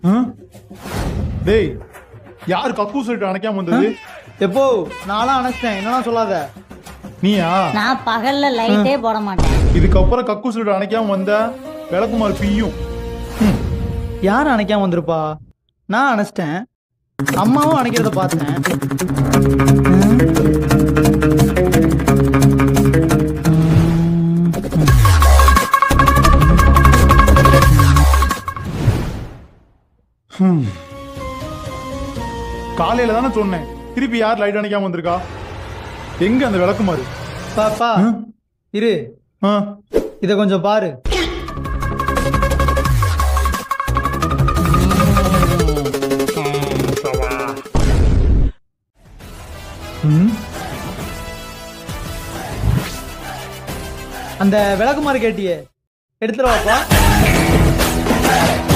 ஆ? டேய் யார் கக்கூஸ் சொல்லிட்டு அணைக்காம வந்தது எப்போ நானும் அணைச்சிட்டேன் என்னன்னா சொல்லாத நீயா நான் பகல்ல லைட்டே போட மாட்டேன் இதுக்கப்புறம் கக்கூஸ் சொல்லிட்டு அணைக்காம வந்த விளக்குமாறு பியும் யார் அணைக்காம வந்திருப்பா நான் அணைச்சிட்டேன் அம்மாவும் அணைக்கிறத பார்த்தேன் காலையில தானே சொன்னேன் திருப்பி யார் லைட் அணைக்காம வந்திருக்கா எங்க அந்த விளக்குமாறு பாப்பா இரு ஆ இத கொஞ்சம் பாரு ம் அந்த விளக்குமாறு கேட்டியே எடுத்துட்டு வாப்பா